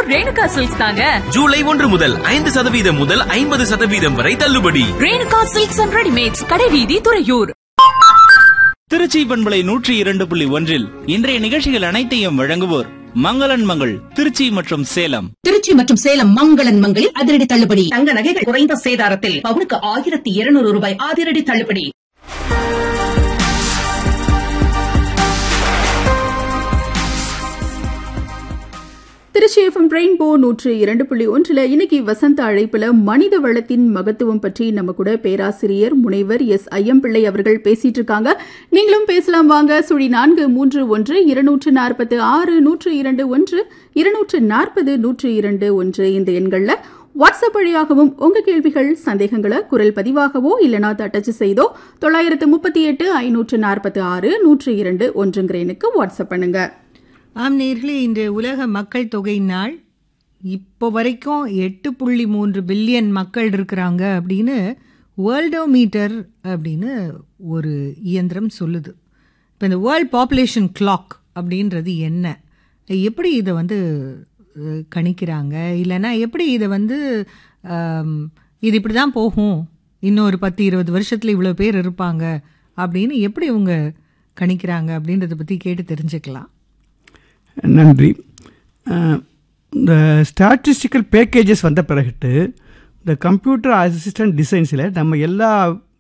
Renuka silks தாங்க ஜூலை ஒன்று முதல் ஐந்து சதவீதம் முதல் ஐம்பது சதவீதம் வரை தள்ளுபடி ரேணுகா சில்க்ஸ் அண்ட் ரெடிமேட்ஸ் கடைவீதி துறையூர் திருச்சி பண்பலை நூற்றி இரண்டு புள்ளி ஒன்றில் இன்றைய நிகழ்ச்சிகள் அனைத்தையும் வழங்குவோர் மங்களன் மங்கள் திருச்சி மற்றும் சேலம் திருச்சி மற்றும் சேலம் மங்களன் மங்களில் அதிரடி தள்ளுபடி தங்க நகைகள் குறைந்த சேதாரத்தில் பவுனுக்கு ஆயிரத்தி இருநூறு ரூபாய் அதிரடி தள்ளுபடி திருச்சி எஃப்எம் ரெயின்போ நூற்று இரண்டு புள்ளி ஒன்றில் இன்னைக்கு வசந்த அழைப்புல மனித வளத்தின் மகத்துவம் பற்றி நம்ம கூட பேராசிரியர் முனைவர் எஸ் ஐயம்பிள்ளை அவர்கள் பேசிட்டு இருக்காங்க நீங்களும் பேசலாம் வாங்க சுழி நான்கு மூன்று ஒன்று இருநூற்று நாற்பத்து ஆறு நூற்று இரண்டு ஒன்று இருநூற்று நாற்பது நூற்று இரண்டு ஒன்று இந்த எண்கள்ல வாட்ஸ்அப் வழியாகவும் உங்க கேள்விகள் சந்தேகங்களை குரல் பதிவாகவோ இல்லனா தட்டச்சு செய்தோ தொள்ளாயிரத்து முப்பத்தி எட்டு ஐநூற்று நாற்பத்தி ஆறு நூற்று இரண்டு ஒன்றுங்கிற எண்ணுக்கு வாட்ஸ்அப் பண்ணுங்க ஆம் நேர்களே இன்று உலக மக்கள் தொகை நாள் இப்போ வரைக்கும் எட்டு புள்ளி மூன்று பில்லியன் மக்கள் இருக்கிறாங்க அப்படின்னு வேர்ல்டோமீட்டர் அப்படின்னு ஒரு இயந்திரம் சொல்லுது இப்போ இந்த வேர்ல்ட் பாப்புலேஷன் கிளாக் அப்படின்றது என்ன எப்படி இதை வந்து அஹ், கணிக்கிறாங்க இல்லைன்னா எப்படி இதை வந்து ஆம், இது இப்படி தான் போகும் இன்னும் ஒரு பத்து இருபது வருஷத்தில் இவ்வளோ பேர் இருப்பாங்க அப்படின்னு எப்படி இவங்க கணிக்கிறாங்க அப்படின்றத பற்றி கேட்டு தெரிஞ்சுக்கலாம் நன்றி அஹ், இந்த ஸ்டாட்டிஸ்டிக்கல் பேக்கேஜஸ் வந்த பிறகுட்டு இந்த கம்ப்யூட்டர் அசிஸ்டன்ட் டிசைன்ஸில் நம்ம எல்லா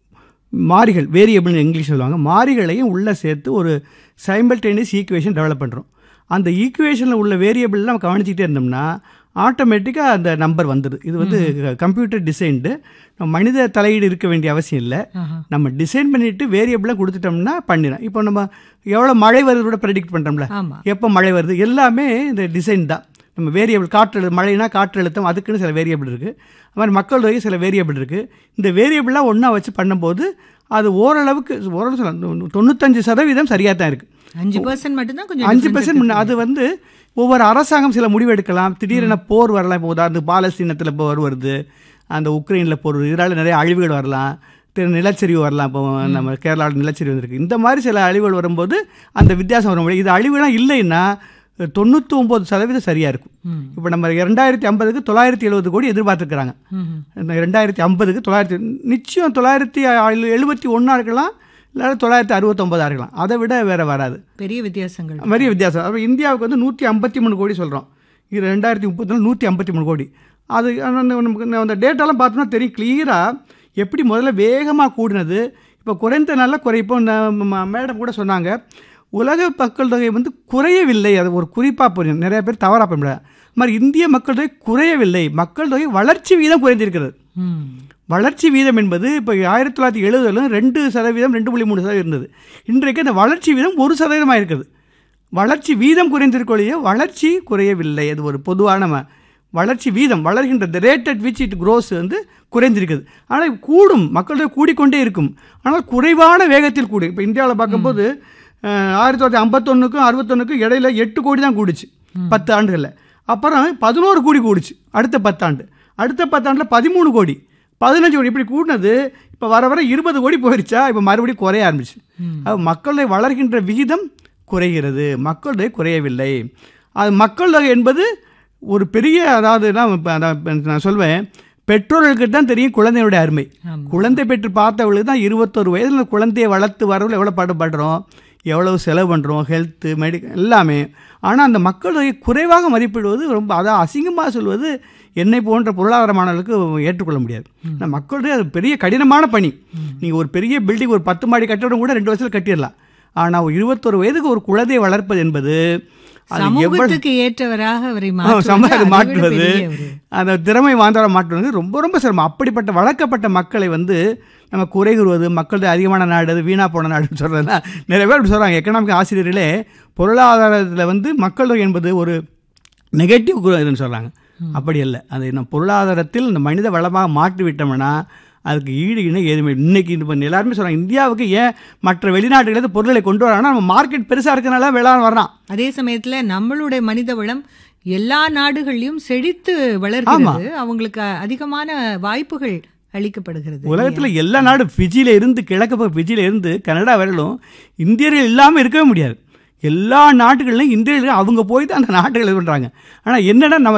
மாறிகள் வேரியபிள்னு இங்கிலீஷ் சொல்லுவாங்க மாறிகளையும் உள்ளே சேர்த்து ஒரு சைமல்டேனியஸ் ஈக்குவேஷன் டெவலப் பண்ணுறோம் அந்த ஈக்குவேஷனில் உள்ள வேரியபிள் நம்ம கவனிச்சிக்கிட்டே இருந்தோம்னா ஆட்டோமேட்டிக்காக அந்த நம்பர் வந்துடுது இது வந்து கம்ப்யூட்டர் டிசைன்டு நம்ம மனித தலையீடு இருக்க வேண்டிய அவசியம் இல்லை நம்ம டிசைன் பண்ணிட்டு வேரியபிளாக கொடுத்துட்டோம்னா பண்ணிடும் இப்போ நம்ம எவ்வளோ மழை வருது கூட ப்ரெடிக்ட் பண்ணுறோம்ல ஆமா. எப்போ மழை வருது எல்லாமே இந்த டிசைன் தான் நம்ம வேரியபிள் காற்று மழைனா காற்று அழுத்தம் அதுக்குன்னு சில வேரியபிள் இருக்குது அது மாதிரி மக்கள் தொகை சில வேரியபிள் இருக்குது இந்த வேரியபிளாக ஒன்றா வச்சு பண்ணும்போது அது ஓரளவுக்கு ஓரளவு சொல்லலாம் தொண்ணூத்தஞ்சு சதவீதம் சரியாக தான் இருக்குது அஞ்சு பர்சன்ட் மட்டும்தான் கொஞ்சம் அஞ்சு difference பர்சன்ட் இருக்கு. அது வந்து ஒவ்வொரு அரசாங்கம் சில முடிவு எடுக்கலாம் திடீரென போர் வரலாம் இப்போ உதாரணத்துக்கு பாலஸ்தீனத்தில் இப்போ வருது அந்த உக்ரைனில் போர் வருது இதனால் நிறைய அழிவுகள் வரலாம் திரு நிலச்சரிவு வரலாம் இப்போ நம்ம கேரளாவில் நிலச்சரிவு வந்திருக்கு இந்த மாதிரி சில அழிவுகள் வரும்போது அந்த வித்தியாசம் வர முடியும் இது அழிவுலாம் இல்லைன்னா தொண்ணூற்றி ஒம்பது சதவீதம் சரியாக இருக்கும் இப்போ நம்ம ரெண்டாயிரத்தி ஐம்பதுக்கு தொள்ளாயிரத்தி எழுபது கோடி எதிர்பார்த்துருக்குறாங்க இந்த ரெண்டாயிரத்தி ஐம்பதுக்கு தொள்ளாயிரத்தி நிச்சயம் தொள்ளாயிரத்தி எழுபத்தி ஒன்றா இருக்கலாம் இல்லை தொள்ளாயிரத்தி அறுபத்தொம்பதா இருக்கலாம் அதை விட வேறு வராது பெரிய வித்தியாசங்கள் பெரிய வித்தியாசம் அப்போ இந்தியாவுக்கு வந்து நூற்றி ஐம்பத்தி மூணு கோடி சொல்கிறோம் இது ரெண்டாயிரத்தி முப்பத்தி நாலு நூற்றி ஐம்பத்தி மூணு கோடி அது அந்த நமக்கு அந்த டேட்டாலாம் பார்த்தோம்னா தெரியும் கிளியராக எப்படி முதல்ல வேகமாக கூடினது இப்போ குறைந்த நாளில் குறை இப்போ மேடம் கூட சொன்னாங்க உலக மக்கள் தொகை வந்து குறையவில்லை அது ஒரு குறிப்பாக புரியும் நிறைய பேர் தவறாக போயிட மாதிரி இந்திய மக்கள் தொகை குறையவில்லை மக்கள் தொகை வளர்ச்சி வீதம் குறைந்திருக்கிறது வளர்ச்சி வீதம் என்பது இப்போ ஆயிரத்தி தொள்ளாயிரத்தி எழுபதுல ரெண்டு சதவீதம் ரெண்டு புள்ளி மூணு சதவீதம் இருந்தது இன்றைக்கு அந்த வளர்ச்சி வீதம் ஒரு சதவீதமாக இருக்குது வளர்ச்சி வீதம் குறைந்திருக்கொழிய வளர்ச்சி குறையவில்லை அது ஒரு பொதுவான ம- வளர்ச்சி வீதம் வளர்கின்ற the rate at which it grows வந்து குறைந்திருக்குது ஆனால் கூடும் மக்கள் தொகை கூடிக்கொண்டே இருக்கும் ஆனால் குறைவான வேகத்தில் கூடும் இப்போ இந்தியாவில் பார்க்கும்போது அஹ், ஆயிரத்தி தொள்ளாயிரத்தி ஐம்பத்தொன்னுக்கும் அறுபத்தொன்னுக்கும் இடையில எட்டு கோடி தான் கூடுச்சு பத்து ஆண்டுகளில் அப்புறம் பதினோரு கோடி கூடுச்சு அடுத்த பத்தாண்டு அடுத்த பத்தாண்டில் பதிமூணு கோடி பதினஞ்சு கோடி இப்படி கூடினது இப்போ வர வர இருபது கோடி போயிருச்சா இப்போ மறுபடியும் குறைய ஆரம்பிச்சு அது மக்கள் தொகை வளர்கின்ற விகிதம் குறைகிறது மக்கள் தொகை குறையவில்லை அது மக்கள் தொகை என்பது ஒரு பெரிய அதாவது நான் இப்ப அதான் இப்ப நான் சொல்வேன் பெற்றோர்களுக்கு தான் தெரியும் குழந்தையோட அருமை குழந்தை பெற்று பார்த்தவங்களுக்கு தான் இருபத்தொரு வயதில் அந்த குழந்தையை வளர்த்து வரவங்க எவ்வளோ பாடுபடுறோம் எவ்வளவு செலவு பண்ணுறோம் ஹெல்த்து மெடிக்கல் எல்லாமே ஆனால் அந்த மக்கள் தொகை குறைவாக மதிப்பிடுவது ரொம்ப அதான் அசிங்கமாக சொல்வது என்னை போன்ற பொருளாதார மாணவர்களுக்கு ஏற்றுக்கொள்ள முடியாது ஆனால் மக்கள் தொகை அது பெரிய கடினமான பணி நீங்கள் ஒரு பெரிய பில்டிங் ஒரு பத்து மாடி கட்டடம் கூட ரெண்டு வருஷத்தில் கட்டிடலாம் ஆனால் ஒரு இருபத்தொரு வயதுக்கு ஒரு குழந்தையை வளர்ப்பது என்பது அது எவ்வளவு சமூகத்துக்கு ஏற்றவராக அவரை ஆ, மாற்றுவது சம- அது அதை விட மாற்றுவது பெரிய ஒரு- அந்த திறமை வாய்ந்தவரை மாற்றுவது ரொம்ப ரொம்ப சிரமம் அப்படிப்பட்ட வளர்க்கப்பட்ட மக்களை வந்து நம்ம குறை கூறுவது மக்கள் அதிகமான நாடு அது வீணா போன நாடுன்னு சொல்றதுனா நிறைய பேர் அப்படி சொல்றாங்க எக்கனாமிக் ஆசிரியர்களே பொருளாதாரத்தில் வந்து மக்கள் தொகை என்பது ஒரு நெகட்டிவ் இதுன்னு சொல்றாங்க அப்படி அல்ல அது நம்ம பொருளாதாரத்தில் இந்த மனித வளமாக மாற்றி விட்டோம்னா அதுக்கு ஈடு இணை எதுவுமே இன்னைக்கு இப்போ எல்லாருமே சொல்றாங்க இந்தியாவுக்கு ஏன் மற்ற வெளிநாட்டுகளிலிருந்து பொருட்களை கொண்டு வராங்கன்னா நம்ம மார்க்கெட் பெருசாக இருக்கனால வேளாண் வர்றான் அதே சமயத்துல நம்மளுடைய மனித வளம் எல்லா நாடுகள்லயும் செழித்து வளர்கிறது அவங்களுக்கு அதிகமான வாய்ப்புகள் அளிக்கப்படுகிறது உலகத்தில் எல்லா நாடும் ஃபிஜியில் இருந்து கிழக்கு பக்கம் ஃபிஜியில் இருந்து கனடா வரையிலும் இந்தியர்கள் இல்லாமல் இருக்கவே முடியாது எல்லா நாட்டுகள்லையும் இந்தியர்கள் அவங்க போய் தான் அந்த நாட்டுகள் இது பண்ணுறாங்க ஆனால் என்னன்னா நம்ம